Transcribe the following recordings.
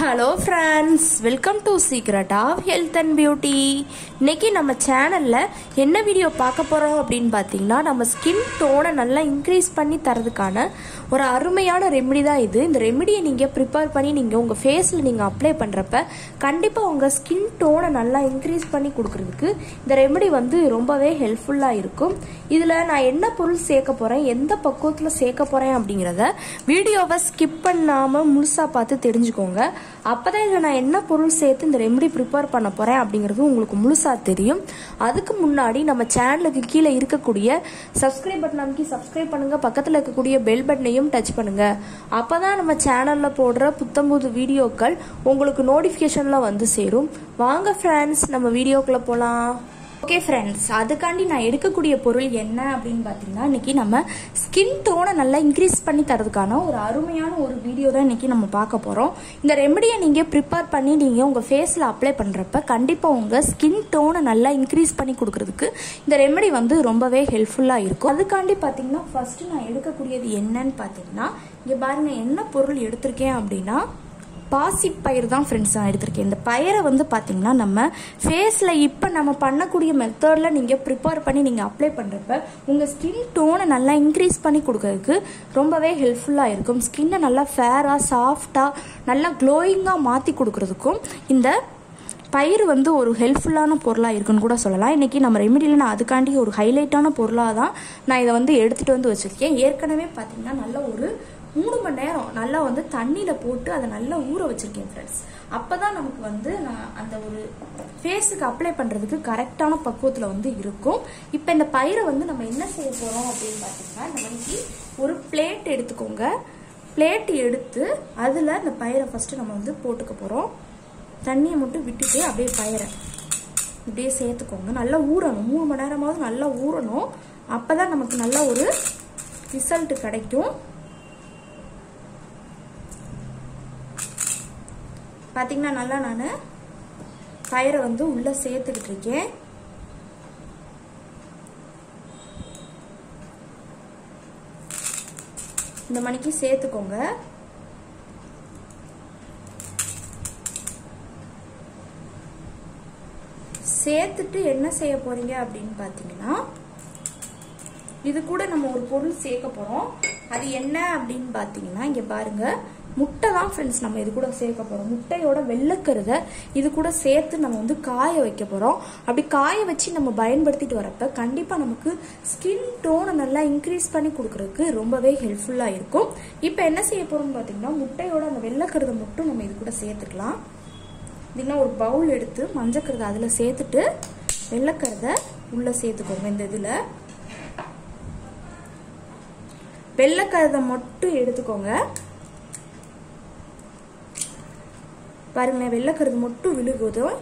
hello friends welcome to secret of health and beauty இன்னைக்கு நம்ம சேனலில் என்ன வீடியோ பார்க்க போகிறோம் அப்படின்னு பார்த்தீங்கன்னா நம்ம ஸ்கின் டோனை நல்லா இன்க்ரீஸ் பண்ணி தரதுக்கான ஒரு அருமையான ரெமெடி தான் இது இந்த ரெமெடியை நீங்கள் ப்ரிப்பேர் பண்ணி நீங்கள் உங்கள் ஃபேஸில் நீங்கள் அப்ளை பண்ணுறப்ப கண்டிப்பாக உங்கள் ஸ்கின் டோனை நல்லா இன்க்ரீஸ் பண்ணி கொடுக்குறதுக்கு இந்த ரெமெடி வந்து ரொம்பவே ஹெல்ப்ஃபுல்லாக இருக்கும் இதில் நான் என்ன பொருள் சேர்க்க போகிறேன் எந்த பக்குவத்தில் சேர்க்க போகிறேன் அப்படிங்கிறத வீடியோவை ஸ்கிப் பண்ணாமல் முழுசாக பார்த்து தெரிஞ்சுக்கோங்க அப்பதான் இதில் நான் என்ன பொருள் சேர்த்து இந்த ரெமெடி ப்ரிப்பேர் பண்ண போகிறேன் அப்படிங்கிறது உங்களுக்கு முழுசாக தெரியும் அதுக்கு முன்னாடி நம்ம சேனலுக்கு கீழே இருக்கக்கூடிய சப்ஸ்கிரைப் பட்டன் அமைக்கி சப்ஸ்கிரைப் பண்ணுங்க பக்கத்தில் இருக்கக்கூடிய பெல் பட்டனையும் டச் பண்ணுங்க அப்பதான் நம்ம சேனலில் போடுற புத்தம்புது வீடியோக்கள் உங்களுக்கு நோட்டிஃபிகேஷனில் வந்து சேரும் வாங்க ஃப்ரெண்ட்ஸ் நம்ம வீடியோக்குள்ளே போகலாம் ஓகே ஃப்ரெண்ட்ஸ் அதுக்காண்டி நான் எடுக்கக்கூடிய பொருள் என்ன அப்படின்னு பார்த்தீங்கன்னா இன்னைக்கு நம்ம ஸ்கின் டோனை நல்லா இன்க்ரீஸ் பண்ணி தரதுக்கான ஒரு அருமையான ஒரு வீடியோ தான் இன்னைக்கு நம்ம பார்க்க போகிறோம் இந்த ரெமடியை நீங்கள் ப்ரிப்பேர் பண்ணி நீங்கள் உங்கள் ஃபேஸில் அப்ளை பண்ணுறப்ப கண்டிப்பாக உங்கள் ஸ்கின் டோனை நல்லா இன்க்ரீஸ் பண்ணி கொடுக்கறதுக்கு இந்த ரெமடி வந்து ரொம்பவே ஹெல்ப்ஃபுல்லாக இருக்கும் அதுக்காண்டி பார்த்தீங்கன்னா ஃபர்ஸ்ட் நான் எடுக்கக்கூடியது என்னன்னு பார்த்தீங்கன்னா இங்கே பாருங்க என்ன பொருள் எடுத்திருக்கேன் அப்படின்னா பாசி பயிர் தான் ஃப்ரெண்ட்ஸ் நான் எடுத்திருக்கேன் இந்த பயிரை வந்து பார்த்தீங்கன்னா நம்ம ஃபேஸில் இப்போ நம்ம பண்ணக்கூடிய மெத்தடில் நீங்கள் ப்ரிப்பேர் பண்ணி நீங்கள் அப்ளை பண்ணுறப்ப உங்கள் ஸ்கின் டோனை நல்லா இன்க்ரீஸ் பண்ணி கொடுக்கறதுக்கு ரொம்பவே ஹெல்ப்ஃபுல்லாக இருக்கும் ஸ்கின்னை நல்லா ஃபேராக சாஃப்டாக நல்லா க்ளோயிங்காக மாற்றி கொடுக்கறதுக்கும் இந்த பயிர் வந்து ஒரு ஹெல்ப்ஃபுல்லான பொருளாக இருக்குன்னு கூட சொல்லலாம் இன்றைக்கி நம்ம ரெமிடியில் நான் அதுக்காண்டி ஒரு ஹைலைட்டான பொருளாக தான் நான் இதை வந்து எடுத்துகிட்டு வந்து வச்சுருக்கேன் ஏற்கனவே பார்த்தீங்கன்னா நல்ல ஒரு மூணு மணி நேரம் நல்லா வந்து தண்ணியில் போட்டு அதை நல்லா ஊற வச்சுருக்கேன் ஃப்ரெண்ட்ஸ் அப்போ தான் நமக்கு வந்து நான் அந்த ஒரு ஃபேஸுக்கு அப்ளை பண்ணுறதுக்கு கரெக்டான பக்குவத்தில் வந்து இருக்கும் இப்போ இந்த பயிரை வந்து நம்ம என்ன செய்ய போகிறோம் அப்படின்னு பார்த்தீங்கன்னா இந்த மணிக்கு ஒரு பிளேட் எடுத்துக்கோங்க பிளேட் எடுத்து அதில் இந்த பயிரை ஃபஸ்ட்டு நம்ம வந்து போட்டுக்க போகிறோம் தண்ணியை மட்டும் விட்டுட்டு அப்படியே பயிரை இப்படியே சேர்த்துக்கோங்க நல்லா ஊறணும் மூணு மணி நேரமாவது நல்லா ஊறணும் அப்போ தான் நமக்கு நல்ல ஒரு ரிசல்ட் கிடைக்கும் பார்த்தீங்கன்னா நல்லா நான் பயிரை வந்து உள்ளே சேர்த்துக்கிட்டு இருக்கேன் இந்த மணிக்கு சேர்த்துக்கோங்க சேர்த்துட்டு என்ன செய்ய போறீங்க அப்படின்னு பார்த்தீங்கன்னா இது கூட நம்ம ஒரு பொருள் சேர்க்க போறோம் அது என்ன அப்படின்னு பார்த்தீங்கன்னா இங்க பாருங்க முட்டை தான் ஃப்ரெண்ட்ஸ் நம்ம இது கூட சேர்க்க போறோம் முட்டையோட வெள்ளக்கருதை இது கூட சேர்த்து நம்ம வந்து காய வைக்க போறோம் அப்படி காய வச்சு நம்ம பயன்படுத்திட்டு வரப்ப கண்டிப்பா நமக்கு ஸ்கின் டோனை நல்லா இன்க்ரீஸ் பண்ணி கொடுக்கறதுக்கு ரொம்பவே ஹெல்ப்ஃபுல்லா இருக்கும் இப்போ என்ன செய்ய போறோம்னு பார்த்தீங்கன்னா முட்டையோட அந்த வெள்ளக்கருதை மட்டும் நம்ம இது கூட சேர்த்துக்கலாம் இதுனா ஒரு பவுல் எடுத்து மஞ்சக்கருதை அதில் சேர்த்துட்டு வெள்ளைக்கருதை உள்ளே சேர்த்துக்கோங்க இந்த இதில் வெள்ளைக்கருதை மட்டும் எடுத்துக்கோங்க பாருங்க வெள்ளைக்கருது மட்டும் விழுகுதும்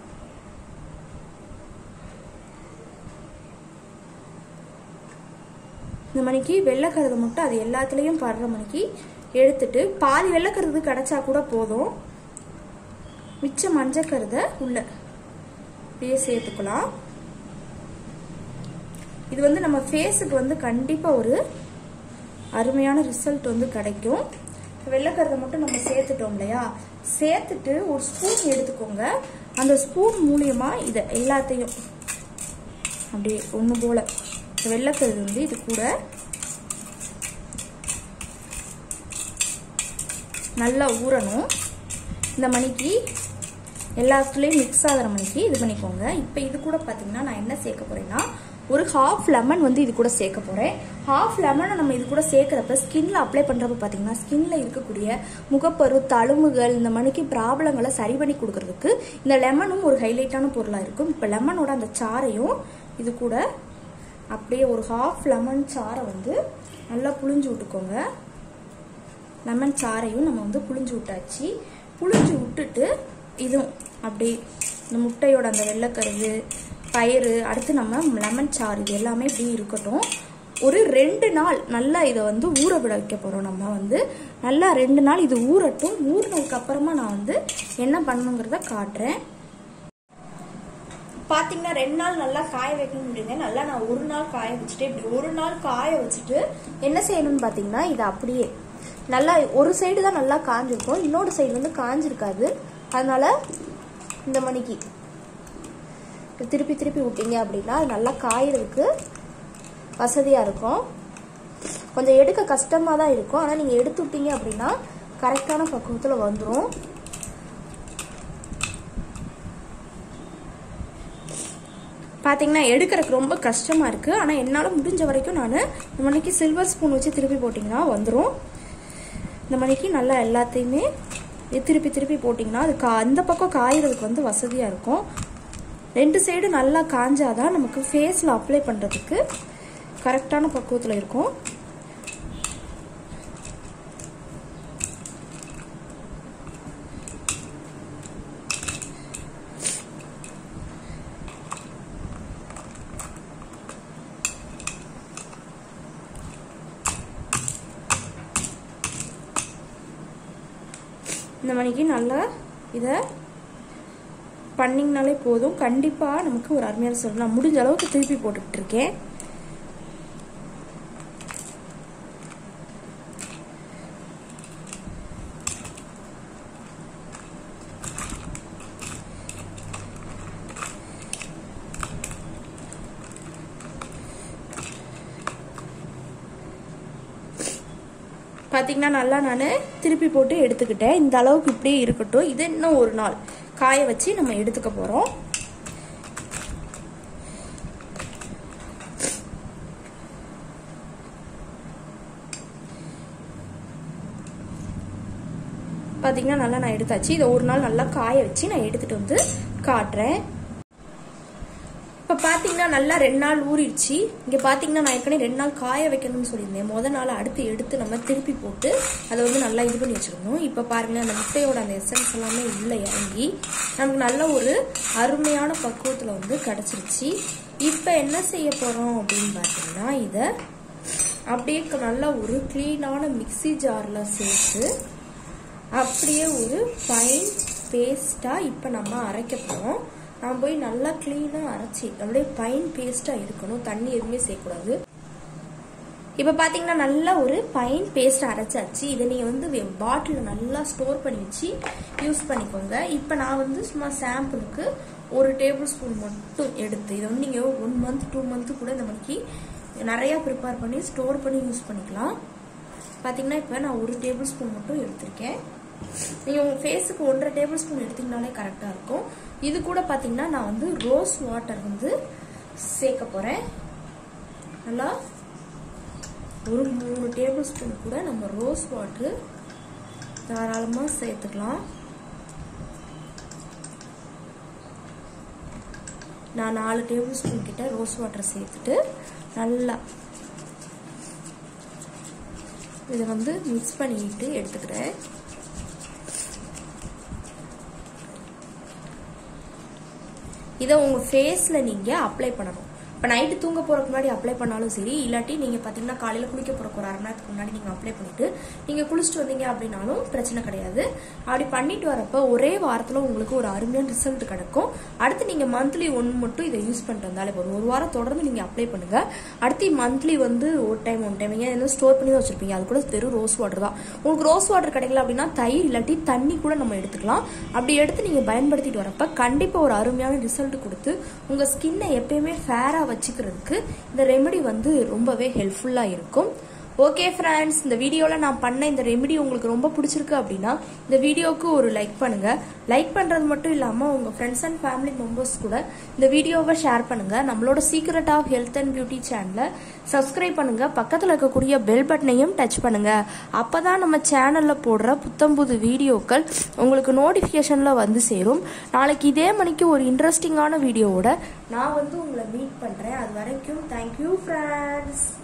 இந்த மணிக்கு வெள்ளைக்கருதை மட்டும் அது எல்லாத்துலேயும் படுற மணிக்கு எடுத்துட்டு பாதி வெள்ளைக்கருது கிடைச்சா கூட போதும் மிச்ச மஞ்சக்கருதை உள்ள அப்படியே சேர்த்துக்கலாம் இது வந்து நம்ம ஃபேஸுக்கு வந்து கண்டிப்பாக ஒரு அருமையான ரிசல்ட் வந்து கிடைக்கும் வெள்ளைக்கருதை மட்டும் நம்ம சேர்த்துட்டோம் இல்லையா சேர்த்துட்டு ஒரு ஸ்பூன் எடுத்துக்கோங்க அந்த ஸ்பூன் மூலியமா இதை எல்லாத்தையும் அப்படியே ஒன்று போல வெள்ளைக்கருது வந்து இது கூட நல்லா ஊறணும் இந்த மணிக்கு எல்லாத்துலேயும் மிக்ஸ் ஆகிற மணிக்கு இது பண்ணிக்கோங்க இப்போ இது கூட பார்த்தீங்கன்னா நான் என்ன சேர்க்க போறேன்னா ஒரு ஹாஃப் லெமன் வந்து இது கூட சேர்க்க போகிறேன் ஹாஃப் லெமனை நம்ம இது கூட சேர்க்குறப்ப ஸ்கின்ல அப்ளை பண்ணுறப்ப பார்த்தீங்கன்னா ஸ்கின்ல இருக்கக்கூடிய முகப்பரு தழும்புகள் இந்த மணிக்கு ப்ராப்ளங்களை சரி பண்ணி கொடுக்கறதுக்கு இந்த லெமனும் ஒரு ஹைலைட்டான பொருளாக இருக்கும் இப்போ லெமனோட அந்த சாறையும் இது கூட அப்படியே ஒரு ஹாஃப் லெமன் சாறை வந்து நல்லா புழிஞ்சு விட்டுக்கோங்க லெமன் சாறையும் நம்ம வந்து புழிஞ்சு விட்டாச்சு புழிஞ்சு விட்டுட்டு இதுவும் அப்படியே இந்த முட்டையோட அந்த வெள்ளைக்கருவு பயிறு அடுத்து நம்ம லெமன் சாறு இது எல்லாமே இப்படி இருக்கட்டும் ஒரு ரெண்டு நாள் நல்லா இதை வந்து ஊற விட வைக்க போகிறோம் நம்ம வந்து நல்லா ரெண்டு நாள் இது ஊறட்டும் ஊறினதுக்கு அப்புறமா நான் வந்து என்ன பண்ணுங்கிறத காட்டுறேன் பார்த்தீங்கன்னா ரெண்டு நாள் நல்லா காய வைக்கணும் இருந்தேன் நல்லா நான் ஒரு நாள் காய வச்சுட்டு இப்படி ஒரு நாள் காய வச்சுட்டு என்ன செய்யணும்னு பார்த்தீங்கன்னா இதை அப்படியே நல்லா ஒரு சைடு தான் நல்லா காஞ்சிருக்கும் இன்னொரு சைடு வந்து காஞ்சிருக்காது அதனால இந்த மணிக்கு திருப்பி திருப்பி விட்டீங்க அப்படின்னா அது நல்லா காயறதுக்கு வசதியாக இருக்கும் கொஞ்சம் எடுக்க கஷ்டமாக தான் இருக்கும் ஆனால் நீங்கள் எடுத்து விட்டீங்க அப்படின்னா கரெக்டான பக்குவத்தில் வந்துடும் பார்த்தீங்கன்னா எடுக்கிறதுக்கு ரொம்ப கஷ்டமாக இருக்குது ஆனால் என்னால் முடிஞ்ச வரைக்கும் நான் இந்த மணிக்கு சில்வர் ஸ்பூன் வச்சு திருப்பி போட்டிங்கன்னா வந்துடும் இந்த மணிக்கு நல்லா எல்லாத்தையுமே திருப்பி திருப்பி போட்டிங்கன்னா அது கா அந்த பக்கம் காயறதுக்கு வந்து வசதியாக இருக்கும் ரெண்டு சைடு நல்லா காஞ்சாதான் நமக்கு ஃபேஸில் அப்ளை பண்ணுறதுக்கு கரெக்டான பக்குவத்தில் இருக்கும் இந்த மணிக்கு நல்லா இதை பண்ணிங்கனாலே போதும் கண்டிப்பாக நமக்கு ஒரு அருமையான சொல்லணும் நான் முடிஞ்ச அளவுக்கு திருப்பி போட்டுக்கிட்டு இருக்கேன் பார்த்தீங்கன்னா நல்லா நான் திருப்பி போட்டு எடுத்துக்கிட்டேன் இந்த அளவுக்கு இப்படியே இருக்கட்டும் இது இன்னும் ஒரு நாள் காய வச்சு நம்ம எடுத்துக்க போகிறோம் பார்த்தீங்கன்னா நல்லா நான் எடுத்தாச்சு இதை ஒரு நாள் நல்லா காய வச்சு நான் எடுத்துட்டு வந்து காட்டுறேன் இப்போ பார்த்தீங்கன்னா நல்லா ரெண்டு நாள் ஊறிடுச்சு இங்கே பார்த்தீங்கன்னா நான் ஏற்கனவே ரெண்டு நாள் காய வைக்கணும்னு சொல்லியிருந்தேன் முத நாள் அடுத்து எடுத்து நம்ம திருப்பி போட்டு அதை வந்து நல்லா இது பண்ணி வச்சிருந்தோம் இப்போ பாருங்களேன் அந்த முட்டையோட அந்த எசன்ஸ் எல்லாமே உள்ளே இறங்கி நமக்கு நல்ல ஒரு அருமையான பக்குவத்தில் வந்து கிடச்சிருச்சு இப்போ என்ன செய்ய போகிறோம் அப்படின்னு பார்த்தீங்கன்னா இதை அப்படியே நல்ல ஒரு க்ளீனான மிக்சி ஜாரில் சேர்த்து அப்படியே ஒரு ஃபைன் பேஸ்ட்டாக இப்போ நம்ம அரைக்க போகிறோம் நான் போய் நல்லா க்ளீனாக அரைச்சி அப்படியே ஃபைன் பேஸ்ட்டாக இருக்கணும் தண்ணி எதுவுமே சேர்க்கக்கூடாது இப்போ பார்த்தீங்கன்னா நல்லா ஒரு ஃபைன் பேஸ்ட் அரைச்சாச்சு இதை நீங்கள் வந்து பாட்டிலில் நல்லா ஸ்டோர் பண்ணி வச்சு யூஸ் பண்ணிக்கோங்க இப்போ நான் வந்து சும்மா சாம்பிளுக்கு ஒரு டேபிள் ஸ்பூன் மட்டும் எடுத்து இதை வந்து நீங்கள் ஒன் மந்த் டூ மந்த்து கூட இந்த மாதிரிக்கு நிறையா ப்ரிப்பேர் பண்ணி ஸ்டோர் பண்ணி யூஸ் பண்ணிக்கலாம் பார்த்தீங்கன்னா இப்போ நான் ஒரு டேபிள் ஸ்பூன் மட்டும் எடுத்திருக்கேன் நீங்கள் உங்கள் ஃபேஸுக்கு ஒன்றரை டேபிள் ஸ்பூன் எடுத்தீங்கனாலே கரெக்டாக இருக்கும் இது கூட பார்த்தீங்கன்னா நான் வந்து ரோஸ் வாட்டர் வந்து சேர்க்க போகிறேன் நல்லா ஒரு மூணு டேபிள் ஸ்பூன் கூட நம்ம ரோஸ் வாட்ரு தாராளமாக சேர்த்துக்கலாம் நான் நாலு டேபிள் ஸ்பூன் கிட்ட ரோஸ் வாட்டர் சேர்த்துட்டு நல்லா இதை வந்து மிக்ஸ் பண்ணிட்டு எடுத்துக்கிறேன் இதை உங்கள் ஃபேஸில் நீங்கள் அப்ளை பண்ணணும் இப்போ நைட்டு தூங்க போகிறதுக்கு முன்னாடி அப்ளை பண்ணாலும் சரி இல்லாட்டி நீங்கள் பார்த்தீங்கன்னா காலையில் குளிக்க போகிறக்கு ஒரு அரை மணி நேரத்துக்கு முன்னாடி நீங்கள் அப்ளை பண்ணிவிட்டு நீங்கள் குளிச்சுட்டு வந்தீங்க அப்படின்னாலும் பிரச்சனை கிடையாது அப்படி பண்ணிட்டு வரப்போ ஒரே வாரத்தில் உங்களுக்கு ஒரு அருமையான ரிசல்ட் கிடைக்கும் அடுத்து நீங்கள் மந்த்லி ஒன் மட்டும் இதை யூஸ் பண்ணிட்டு வந்தாலே போதும் ஒரு வாரம் தொடர்ந்து நீங்கள் அப்ளை பண்ணுங்கள் அடுத்து மந்த்லி வந்து ஒரு டைம் ஒன் டைம் ஏன் என்ன ஸ்டோர் பண்ணி தான் வச்சுருப்பீங்க அது கூட வெறும் ரோஸ் வாட்டர் தான் உங்களுக்கு ரோஸ் வாட்டர் கிடைக்கல அப்படின்னா தயிர் இல்லாட்டி தண்ணி கூட நம்ம எடுத்துக்கலாம் அப்படி எடுத்து நீங்கள் பயன்படுத்திட்டு வரப்ப கண்டிப்பாக ஒரு அருமையான ரிசல்ட் கொடுத்து உங்கள் ஸ்கின்னை எப்பயுமே ஃபேராக வச்சுக்கிறதுக்கு இந்த ரெமெடி வந்து ரொம்பவே ஹெல்ப்ஃபுல்லாக இருக்கும் ஓகே ஃப்ரெண்ட்ஸ் இந்த வீடியோவில் நான் பண்ண இந்த ரெமெடி உங்களுக்கு ரொம்ப பிடிச்சிருக்கு அப்படின்னா இந்த வீடியோவுக்கு ஒரு லைக் பண்ணுங்கள் லைக் பண்ணுறது மட்டும் இல்லாமல் உங்கள் ஃப்ரெண்ட்ஸ் அண்ட் ஃபேமிலி மெம்பர்ஸ் கூட இந்த வீடியோவை ஷேர் பண்ணுங்கள் நம்மளோட secret of health and beauty சேனலை சப்ஸ்கிரைப் பண்ணுங்கள் பக்கத்தில் இருக்கக்கூடிய பெல் பட்டனையும் டச் பண்ணுங்கள் அப்போ தான் நம்ம சேனலில் போடுற புத்தம்புது வீடியோக்கள் உங்களுக்கு நோட்டிஃபிகேஷனில் வந்து சேரும் நாளைக்கு இதே மணிக்கு ஒரு இன்ட்ரெஸ்டிங்கான வீடியோவோட நான் வந்து உங்களை மீட் பண்ணுறேன் அது வரைக்கும் தேங்க்யூ ஃப்ரெண்ட்ஸ்